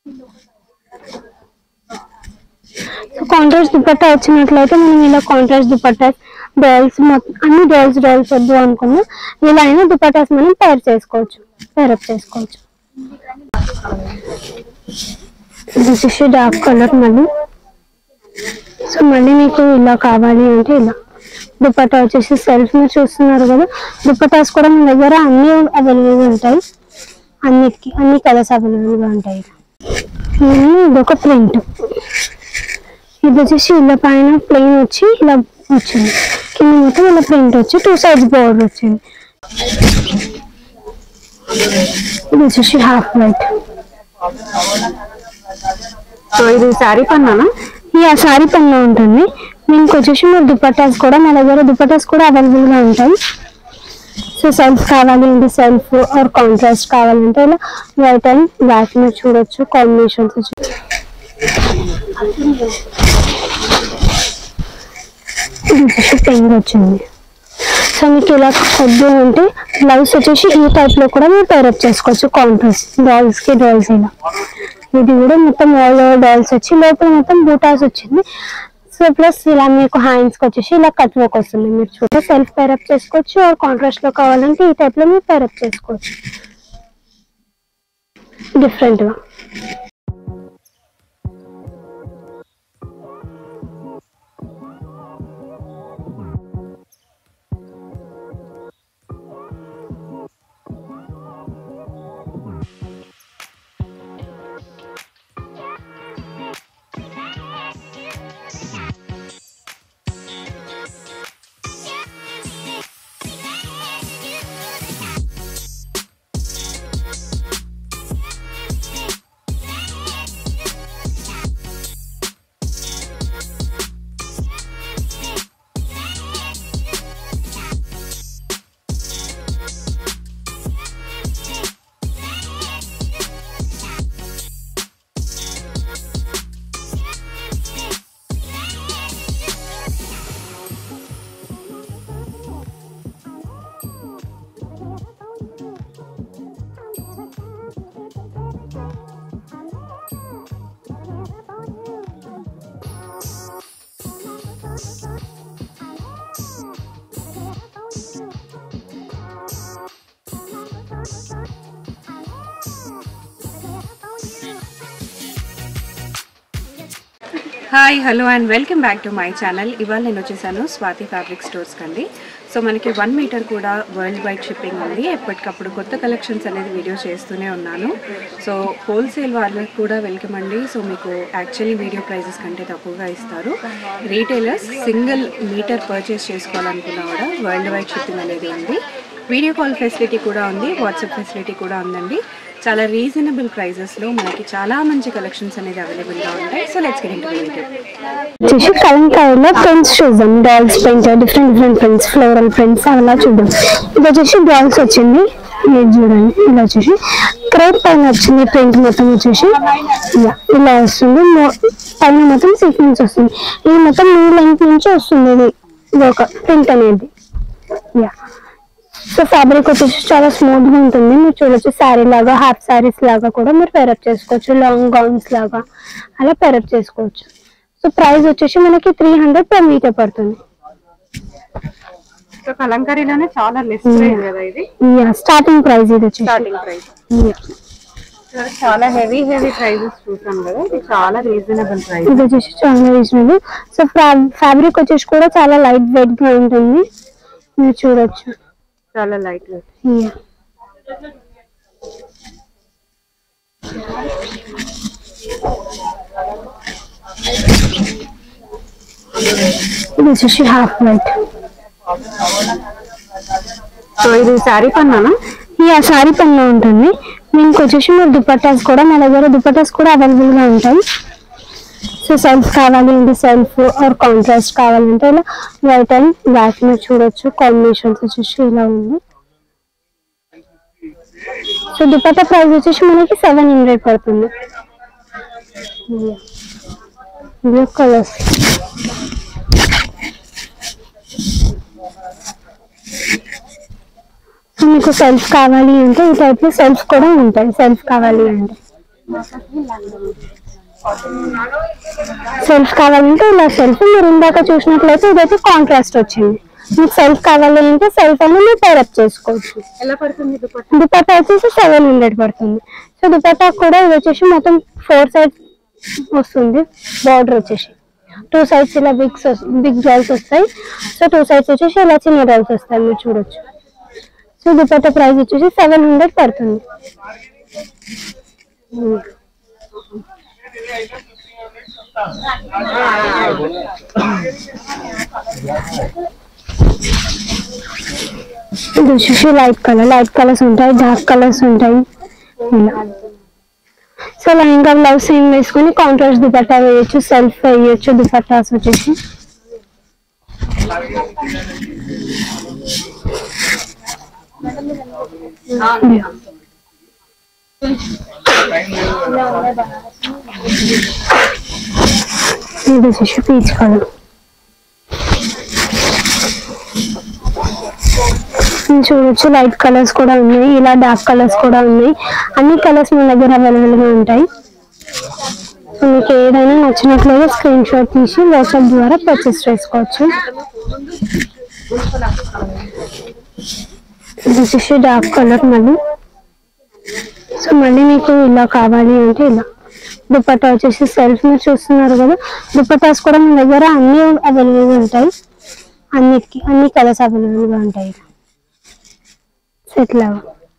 So contrast dupatta వచ్చినట్లయితే మనం ఇలా కాంట్రాస్ట్ దుపట్టా డాల్స్ మొత్తం అన్ని డాల్స్ డాల్స్ వద్దు అనుకున్నా ఇలా అయినా దుపట్టాస్ మనం పేర్ చేసుకోవచ్చు పేరప్ చేసుకోవచ్చు ఇది వచ్చేసి డార్క్ కలర్ మళ్ళీ సో మళ్ళీ మీకు ఇలా కావాలి అంటే ఇలా దుపట్టా వచ్చేసి సెల్ఫ్ మీరు చూస్తున్నారు కదా దుపట్టాస్ కూడా మన దగ్గర అన్ని అవైలబుల్ ఉంటాయి అన్నిటికి అన్ని కలర్స్ అవైలబుల్ గా ఉంటాయి ఇది ఇదొక ప్రింట్ ఇది వచ్చేసి ఇలా పైన ప్లెయిన్ వచ్చి ఇలా వచ్చింది కింద మొత్తం ఇలా ప్రింట్ వచ్చి టూ సైడ్స్ బోర్డర్ వచ్చింది ఇది వచ్చేసి హాఫ్ వైట్ సో ఇది శారీ పన్నానా ఈ ఆ సారీ పైన ఉంటుంది దీనికి వచ్చేసి మీరు దుపట్టాస్ కూడా మా దగ్గర దుపట్టాస్ కూడా అవైలబుల్ గా ఉంటాయి సో సెల్ఫ్ కావాలి అంటే సెల్ఫ్ ఆర్ కాంట్రాస్ట్ కావాలంటే ఇలా వైట్ అండ్ బ్లాక్ మీరు చూడొచ్చు కాంబినేషన్స్ వచ్చి ఇది వచ్చేసి పెంగ్ వచ్చింది సో మీకు ఇలా వద్దు అంటే బ్లౌజ్ వచ్చేసి ఈ టైప్ లో కూడా మీరు పేరప్ చేసుకోవచ్చు కాంట్రాస్ట్ డాల్స్ కి డాల్స్ ఇలా ఇది కూడా మొత్తం ఆల్ ఓవర్ డాల్స్ వచ్చి లోపల మొత్తం బూటాస్ వచ్చింది సో ప్లస్ ఇలా మీకు హ్యాండ్స్ కి వచ్చేసి ఇలా కట్ వర్క్ వస్తుంది మీరు చూడ సెల్ఫ్ పేరప్ చేసుకోవచ్చు ఆర్ కాంట్రాస్ట్ లో కావాలంటే ఈ టైప్ లో మీరు పేరప్ చేసుకోవచ్చు డిఫరెంట్ గా hi hello and welcome back to my channel ఇవాళ నేను వచ్చేసాను స్వాతి ఫ్యాబ్రిక్ స్టోర్స్ కండి సో మనకి వన్ మీటర్ కూడా వరల్డ్ వైడ్ షిప్పింగ్ ఉంది ఎప్పటికప్పుడు కొత్త కలెక్షన్స్ అనేది వీడియో చేస్తూనే ఉన్నాను సో హోల్సేల్ వాళ్ళకి కూడా వెల్కమ్ అండి సో మీకు యాక్చువల్లీ వీడియో ప్రైజెస్ కంటే తక్కువగా ఇస్తారు రీటైలర్స్ సింగిల్ మీటర్ పర్చేస్ చేసుకోవాలనుకున్నా కూడా వరల్డ్ వైడ్ షిప్పింగ్ అనేది ఉంది వీడియో కాల్ ఫెసిలిటీ కూడా ఉంది వాట్సాప్ ఫెసిలిటీ కూడా ఉందండి చాలా రీజనబుల్ ప్రైజెస్లో మనకి చాలా మంచి కలెక్షన్స్ అనేది అవైలబుల్గా ఉంటాయి so let's get into video వచ్చేసి కలంకారీలో ప్రింట్స్ చూద్దాం dolls print different different prints floral prints అలా చూద్దాం ఇది వచ్చేసి డాల్స్ వచ్చింది ఇది చూడండి ఇలా వచ్చేసి క్రేప్ పైన వచ్చింది ప్రింట్ మొత్తం వచ్చేసి ఇలా ఇలా వస్తుంది మో- పైన మొత్తం సీక్వెన్స్ వస్తుంది ఇది మొత్తం నీ లెంత్ నుంచి వస్తుంది ఇది ఇది ఒక ప్రింట్ అనేది యా సో ఫ్యాబ్రిక్ వచ్చేసి చాలా స్మూత్ గా ఉంటుంది మీరు చూడొచ్చు శారీ లాగా హాఫ్ శారీస్ లాగా కూడా మీరు పేరప్ చేసుకోవచ్చు లాంగ్ గౌన్స్ లాగా అలా పేరప్ చేసుకోవచ్చు సో ప్రైస్ వచ్చేసి మనకి త్రీ హండ్రెడ్ పర్ మీటర్ పడుతుంది సో కలంకారీలోనే చాలా లెస్ ప్రైస్ కదా ఇది స్టార్టింగ్ ప్రైస్ ఇది వచ్చేసి స్టార్టింగ్ ప్రైస్ Yeah. చాలా హెవీ హెవీ ప్రైజెస్ చూసాం కదా ఇది చాలా రీజనబుల్ ప్రైస్ ఇది వచ్చేసి చాలా రీజనబుల్ సో ఫ్యాబ్రిక్ వచ్చేసి కూడా చాలా లైట్ వెయిట్ గా ఉంటుంది మీరు చూడొచ్చు చాలా లైట్ వెయిట్ Yeah. ఇది వచ్చేసి హాఫ్ వైట్ సో ఇది శారీ పన్నానా ఈ ఆ సారీ పైన ఉంటుంది దీనికి వచ్చేసి మీరు దుపట్టాస్ కూడా మా దగ్గర దుపట్టాస్ కూడా అవైలబుల్ గా ఉంటాయి సో సెల్ఫ్ కావాలి అంటే సెల్ఫ్ ఆర్ కాంట్రాస్ట్ కావాలంటే ఇలా వైట్ అండ్ బ్లాక్ మీరు చూడొచ్చు కాంబినేషన్స్ వచ్చేసి ఇలా ఉంది సో దుపట్టా ప్రైస్ వచ్చేసి మనకి సెవెన్ హండ్రెడ్ పడుతుంది బ్లూ కలర్స్ సో మీకు సెల్ఫ్ కావాలి అంటే ఈ టైప్ లో సెల్ఫ్ కూడా ఉంటాయి సెల్ఫ్ కావాలి అంటే సెల్ఫ్ కావాలంటే ఇలా సెల్ఫ్ మీరు ఇందాక చూసినట్లయితే ఇదైతే కాంట్రాస్ట్ వచ్చింది మీకు సెల్ఫ్ కావాలి అంటే సెల్ఫ్ అయినా మీరు పేరప్ చేసుకోవచ్చు ఎలా పడుతుంది దుపట్టా దుపట్టా వచ్చేసి సెవెన్ హండ్రెడ్ పడుతుంది సో దుపట్టా కూడా ఇది వచ్చేసి మొత్తం ఫోర్ సైడ్స్ వస్తుంది బార్డర్ వచ్చేసి టూ సైడ్స్ ఇలా బిగ్స్ బిగ్ డాల్స్ వస్తాయి సో టూ సైడ్స్ వచ్చేసి ఇలా చిన్న డాల్స్ వస్తాయి మీరు చూడొచ్చు సో దుపట్టా ప్రైస్ వచ్చేసి సెవెన్ హండ్రెడ్ పడుతుంది ఇది వచ్చేసి లైట్ కలర్ లైట్ కలర్స్ ఉంటాయి డార్క్ కలర్స్ ఉంటాయి ఇలా సో లెహంగా బ్లౌజ్ సేమ్ వేసుకొని కాంట్రాస్ట్ దుపట్టా వేయొచ్చు సెల్ఫ్ వేయొచ్చు దుపట్టాస్ వచ్చేసి ఇది వచ్చేసి పీచ్ కలర్ చూడొచ్చు లైట్ కలర్స్ కూడా ఉన్నాయి ఇలా డార్క్ కలర్స్ కూడా ఉన్నాయి అన్ని కలర్స్ మన దగ్గర అవైలబుల్ గా ఉంటాయి సో మీకు ఏదైనా నచ్చినట్లయితే స్క్రీన్ షాట్ తీసి వాట్సాప్ ద్వారా పర్చేస్ చేసుకోవచ్చు ఇది వచ్చేసి డార్క్ కలర్ మళ్ళీ సో మళ్ళీ మీకు ఇలా కావాలి అంటే ఇలా దుపట్టా వచ్చేసి సెల్ఫ్ మీరు చూస్తున్నారు కదా దుపట్టాస్ కూడా మన దగ్గర అన్ని అవైలబుల్ గా ఉంటాయి అన్నిటికి అన్ని కలర్స్ అవైలబుల్ గా ఉంటాయి సెట్ లాగా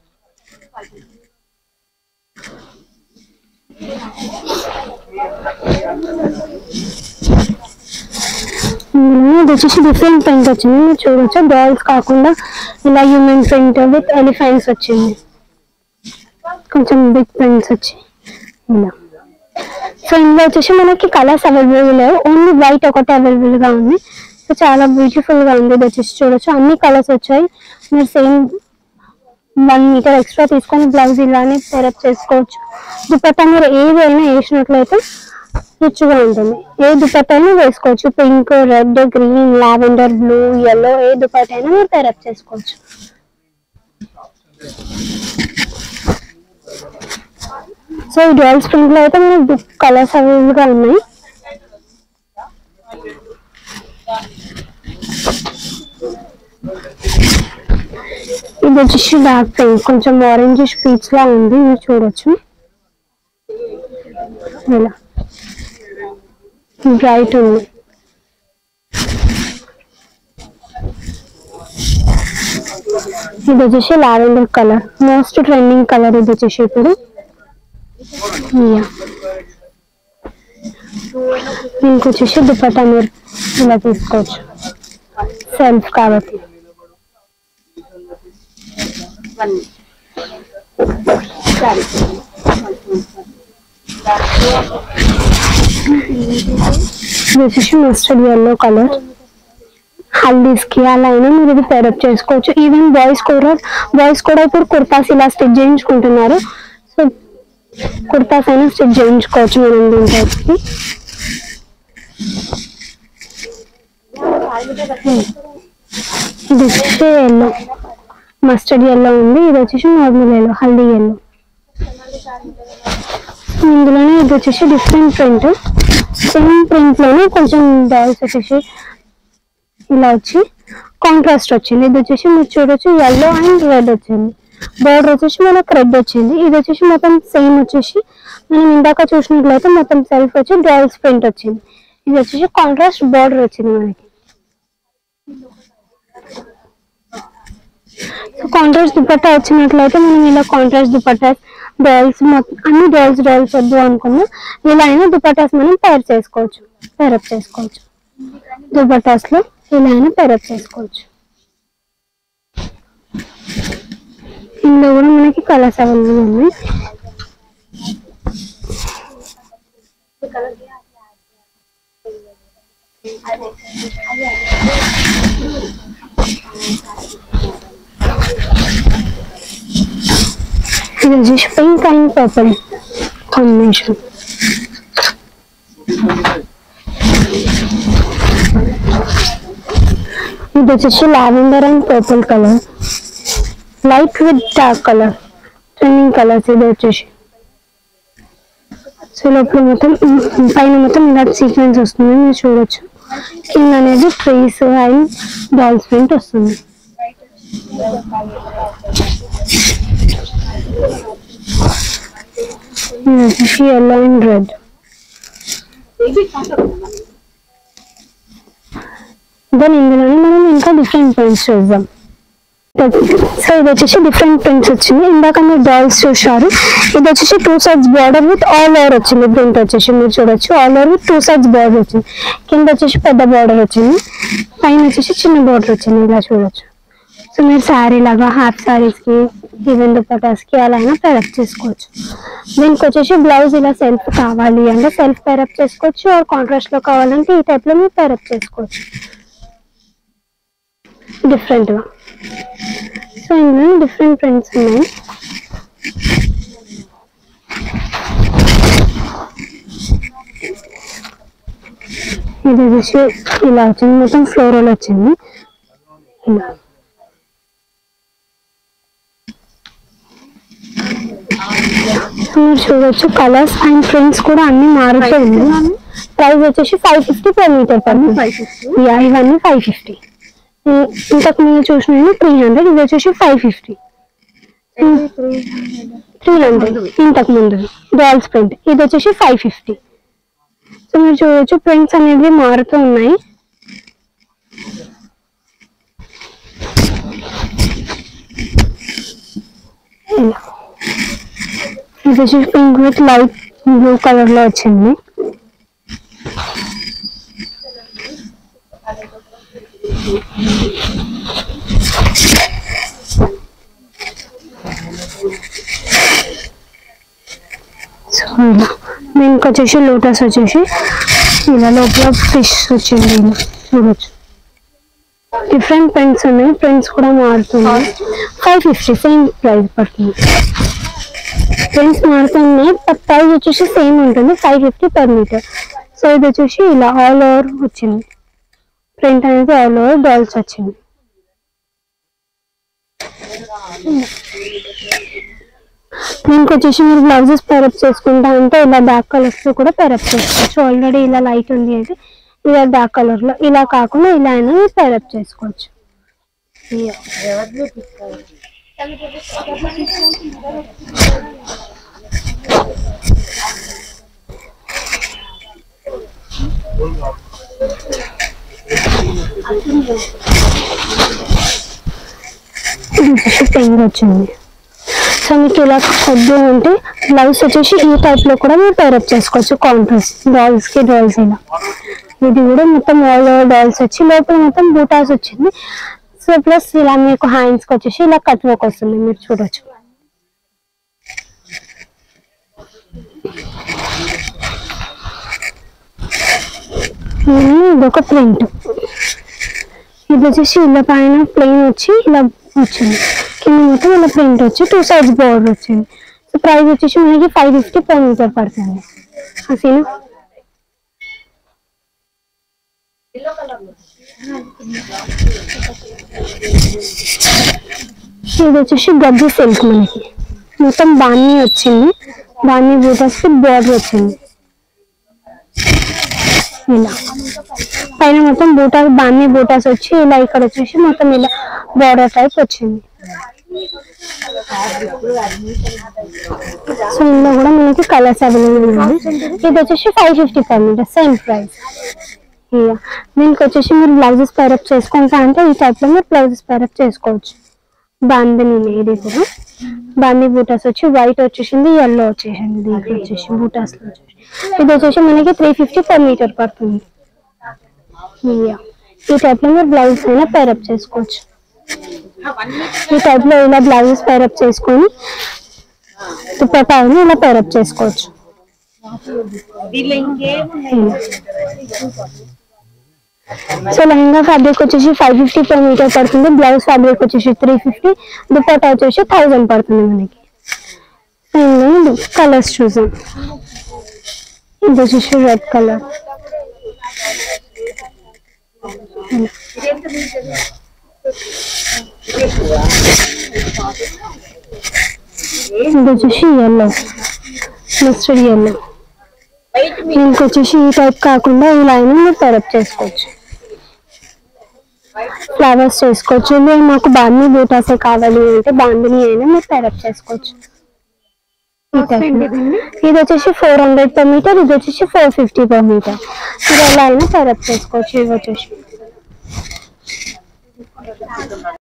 ఇందులో ఇది వచ్చేసి డిఫరెంట్ ప్రింట్ వచ్చింది మీరు చూడొచ్చు డాల్స్ కాకుండా ఇలా హ్యూమన్ ప్రింట్ విత్ ఎలిఫెంట్స్ వచ్చింది కొంచెం బిగ్ ప్రింట్స్ వచ్చి ఇలా సో ఇందులో వచ్చేసి మనకి కలర్స్ అవైలబుల్ లేవు ఓన్లీ వైట్ ఒకటి అవైలబుల్ గా ఉంది సో చాలా బ్యూటిఫుల్ గా ఉంది ఇది వచ్చేసి చూడొచ్చు అన్ని కలర్స్ వచ్చాయి మీరు సేమ్ వన్ మీటర్ ఎక్స్ట్రా తీసుకొని బ్లౌజ్ ఇలానే సెరప్ చేసుకోవచ్చు దుపట్టా మీరు ఏదైనా వేసినట్లయితే రిచ్గా ఉంటుంది ఏ దుపట్టా అయినా వేసుకోవచ్చు pink red green lavender blue yellow ఏ దుపట్టా అయినా మీరు సెరప్ చేసుకోవచ్చు సో ఈ డ్యూయల్ స్ప్రింగ్ లో అయితే మనకి కలర్స్ అవైలబుల్ గా ఉన్నాయి ఇది వచ్చేసి డార్క్ పింక్ కొంచెం ఆరెంజ్ పీచ్ లా ఉంది మీరు చూడొచ్చు ఇలా బ్రైట్ ఉంది ఇది వచ్చేసి lavender colour most trending colour ఇది వచ్చేసి ఇప్పుడు దీనికి వచ్చేసి దుపట్టా మీరు ఇలా తీసుకోవచ్చు సెల్ఫ్ కాబట్టి ఇది వచ్చేసి మస్టర్డ్ ఎల్లో కలర్ హల్దీస్ కి అలా అయినా మీరు ఇది పేరప్ చేసుకోవచ్చు ఈవెన్ బాయ్స్ కూడా బాయ్స్ కూడా ఇప్పుడు కుర్తాస్ ఇలా స్టిచ్ చేయించుకుంటున్నారు సో కుర్తాస్ అయినా స్టిచ్ చేయించుకోవచ్చు మనం దీంట్లో ఇది వచ్చేసి ఎల్లో మస్టర్డ్ ఎల్లో ఉంది ఇది వచ్చేసి నార్మల్ ఎల్లో హల్దీ ఎల్లో ఇందులోనే ఇది వచ్చేసి డిఫరెంట్ ప్రింట్ సేమ్ ప్రింట్ లోనే కొంచెం డాల్స్ వచ్చేసి ఇలా వచ్చి కాంట్రాస్ట్ వచ్చింది ఇది వచ్చేసి మీరు చూడొచ్చు ఎల్లో అండ్ రెడ్ వచ్చింది బోర్డర్ వచ్చేసి మనకు రెడ్ వచ్చింది ఇది వచ్చేసి మొత్తం సేమ్ వచ్చేసి మనం ఇందాక చూసినట్లయితే మొత్తం సెల్ఫ్ వచ్చి డాల్స్ ప్రింట్ వచ్చింది ఇది వచ్చేసి కాంట్రాస్ట్ బోర్డర్ వచ్చింది మనకి కాంట్రాస్ట్ దుపట్టా వచ్చినట్లయితే మనం ఇలా కాంట్రాస్ట్ దుపట్టా డాల్స్ మొత్తం అన్ని డాల్స్ డాల్స్ వద్దు అనుకున్నా ఇలా అయినా దుపట్టాస్ మనం పేర్ చేసుకోవచ్చు పేరప్ చేసుకోవచ్చు దుపట్టాస్ లో ఇలా అయినా పేరప్ చేసుకోవచ్చు ఇందులో కూడా మనకి కలర్స్ అవైలబుల్ ఉన్నాయి ఇది వచ్చేసి పింక్ అండ్ పర్పుల్ కాంబినేషన్ ఇది వచ్చేసి lavender and purple colour light with dark colour trending colours ఇది వచ్చేసి సో లోపల మొత్తం పైన మొత్తం ఇలా సీక్వెన్స్ వస్తుంది మీరు చూడొచ్చు కింద అనేది ట్రీస్ అండ్ డాల్స్ ప్రింట్ వస్తుంది ఇది వచ్చేసి ఎల్లో అండ్ రెడ్ దెన్ ఇందులోనే మనం ఇంకా డిఫరెంట్ ప్రింట్స్ చూద్దాం సో ఇది వచ్చేసి డిఫరెంట్ ప్రింట్స్ వచ్చింది ఇందాక మీరు డాల్స్ చూసారు ఇది వచ్చేసి two sides border with all over వచ్చింది ప్రింట్ వచ్చేసి మీరు చూడొచ్చు all over with two sides border వచ్చింది కింద వచ్చేసి పెద్ద బార్డర్ వచ్చింది పైన వచ్చేసి చిన్న బార్డర్ వచ్చింది ఇలా చూడొచ్చు సో మీరు శారీ లాగా హాఫ్ శారీస్ కి ఈవెన్ దుపటాస్ కి అలా అయినా పేరప్ చేసుకోవచ్చు దీనికి వచ్చేసి బ్లౌజ్ ఇలా సెల్ఫ్ కావాలి అంటే సెల్ఫ్ పేరప్ చేసుకోవచ్చు ఆర్ కాంట్రాస్ట్ లో కావాలంటే ఈ టైప్ లో మీరు పేరప్ చేసుకోవచ్చు డిఫరెంట్ గా సో ఇందులో డిఫరెంట్ ప్రింట్స్ ఉన్నాయి ఇది వచ్చేసి ఇలా వచ్చింది మొత్తం ఫ్లోరల్ వచ్చింది ఇలా మీరు చూడొచ్చు కలర్స్ అండ్ ప్రింట్స్ కూడా అన్ని మారుతూ ఉంది ప్రైస్ వచ్చేసి ఫైవ్ ఫిఫ్టీ పర్ మీటర్ పడుతుంది ఫైవ్ ఫిఫ్టీ యా ఇవన్నీ ఫైవ్ ఫిఫ్టీ ఇంతకు ముందు చూసిన త్రీ హండ్రెడ్ ఇది వచ్చేసి ఫైవ్ ఫిఫ్టీ త్రీ హండ్రెడ్ ఇంతకు ముందు డాల్స్ ప్రింట్ ఇది వచ్చేసి ఫైవ్ ఫిఫ్టీ సో మీరు చూడొచ్చు ప్రింట్స్ అనేవి మారుతూ ఉన్నాయి ఇలా. ఇది వచ్చేసి pink with light blue colour లో వచ్చింది సో ఇలా దీనికి వచ్చేసి లోటస్ వచ్చేసి ఇలా లోపల ఫిష్ వచ్చింది ఇలా చూడొచ్చు డిఫరెంట్ ప్రింట్స్ ఉన్నాయి ప్రింట్స్ కూడా మారుతున్నాయి ఫైవ్ ఫిఫ్టీ సేమ్ ప్రైస్ పడుతుంది ప్రింట్స్ మారుతున్నాయి ప్రైస్ వచ్చేసి సేమ్ ఉంటుంది five fifty per metre so ఇది వచ్చేసి ఇలా ఆల్ ఓవర్ వచ్చింది ప్రింట్ అనేది ఆల్ ఓవర్ డాల్స్ వచ్చింది దీనికి వచ్చేసి మీరు బ్లౌజెస్ పేరప్ చేసుకుంటా అంటే ఇలా డార్క్ కలర్స్ లో కూడా పేరప్ చేసుకోవచ్చు ఆల్రెడీ ఇలా లైట్ ఉంది అయితే ఇలా డార్క్ కలర్ లో ఇలా కాకుండా ఇలా అయినా పేరప్ చేసుకోవచ్చు ఇది వచ్చేసి పెంగ్ వచ్చింది సో మీకు ఇలా వద్దు అంటే బ్లౌజ్ వచ్చేసి ఈ టైప్ లో కూడా మీరు పేరప్ చేసుకోవచ్చు కాంట్రాస్ట్ డాల్స్ కి డాల్స్ ఇలా ఇది కూడా మొత్తం ఆల్ ఓవర్ డాల్స్ వచ్చి లోపల మొత్తం బూటాస్ వచ్చింది సో ప్లస్ ఇలా మీకు హ్యాండ్స్ కి వచ్చేసి ఇలా కట్ వర్క్ వస్తుంది మీరు చూడొచ్చు ఇది ఒక ప్రింట్ ఇది వచ్చేసి ఇలా పైన ప్లెయిన్ వచ్చి ఇలా వచ్చింది కింద మొత్తం ఇలా ప్రింట్ వచ్చి టూ సైడ్స్ బోర్డర్ వచ్చింది సో ప్రైస్ వచ్చేసి మనకి ఫైవ్ ఫిఫ్టీ పర్ మీటర్ పడుతుంది హసీనా ఇది వచ్చేసి గడ్డి సిల్క్ మనకి మొత్తం బాన్ని వచ్చింది బాన్ని బూటస్ కి బోర్డర్ వచ్చింది ఇలా పైన మొత్తం బూటాస్ బాన్ని బూటాస్ వచ్చి ఇలా ఇక్కడ వచ్చేసి మొత్తం ఇలా బోర్డర్ టైప్ వచ్చింది సో ఇందులో కూడా మనకి కలర్స్ అవైలబుల్ ఉంది ఇది వచ్చేసి five fifty five metre same price దీనికి వచ్చేసి మీరు బ్లౌజెస్ పేరప్ చేసుకుంటా అంటే ఈ టైప్ లో మీరు బ్లౌజెస్ పేరప్ చేసుకోవచ్చు బాందని ఇది కూడా బాందీ బూటాస్ వచ్చి వైట్ వచ్చేసింది ఎల్లో వచ్చేసింది దీంట్లో వచ్చేసి బూటాస్ లో వచ్చేసి ఇది వచ్చేసి మనకి త్రీ ఫిఫ్టీ పర్ మీటర్ పడుతుంది Yeah. ఈ టైప్ లో మీరు బ్లౌజ్ అయినా పేరప్ చేసుకోవచ్చు ఈ టైప్ లో ఇలా బ్లౌజెస్ పేరప్ చేసుకొని దుపట్టా అయినా ఇలా పేరప్ చేసుకోవచ్చు సో లెహంగా ఫ్యాబ్రిక్ వచ్చేసి ఫైవ్ ఫిఫ్టీ పర్ మీటర్ పడుతుంది బ్లౌజ్ ఫ్యాబ్రిక్ వచ్చేసి త్రీ ఫిఫ్టీ దుపట్టా వచ్చేసి థౌజండ్ పడుతుంది మనకి కలర్స్ చూసాం ఇది వచ్చేసి రెడ్ కలర్ ఇది వచ్చేసి ఎల్లో మస్టర్డ్ ఎల్లో దీనికి వచ్చేసి ఈ టైప్ కాకుండా ఇలా అయినా మీరు పెరప్ చేసుకోవచ్చు ఫ్లవర్స్ చేసుకోవచ్చు లేదు మాకు బాంబీ బూటాసే కావాలి అంటే బాంబిని అయినా మీరు పెరప్ చేసుకోవచ్చు ఈ type లో. ఇది వచ్చేసి ఫోర్ హండ్రెడ్ పర్ మీటర్ ఇది వచ్చేసి ఫోర్ ఫిఫ్టీ పర్ మీటర్ మీరు ఎలా అయినా పెరప్ చేసుకోవచ్చు ఇవి వచ్చేసి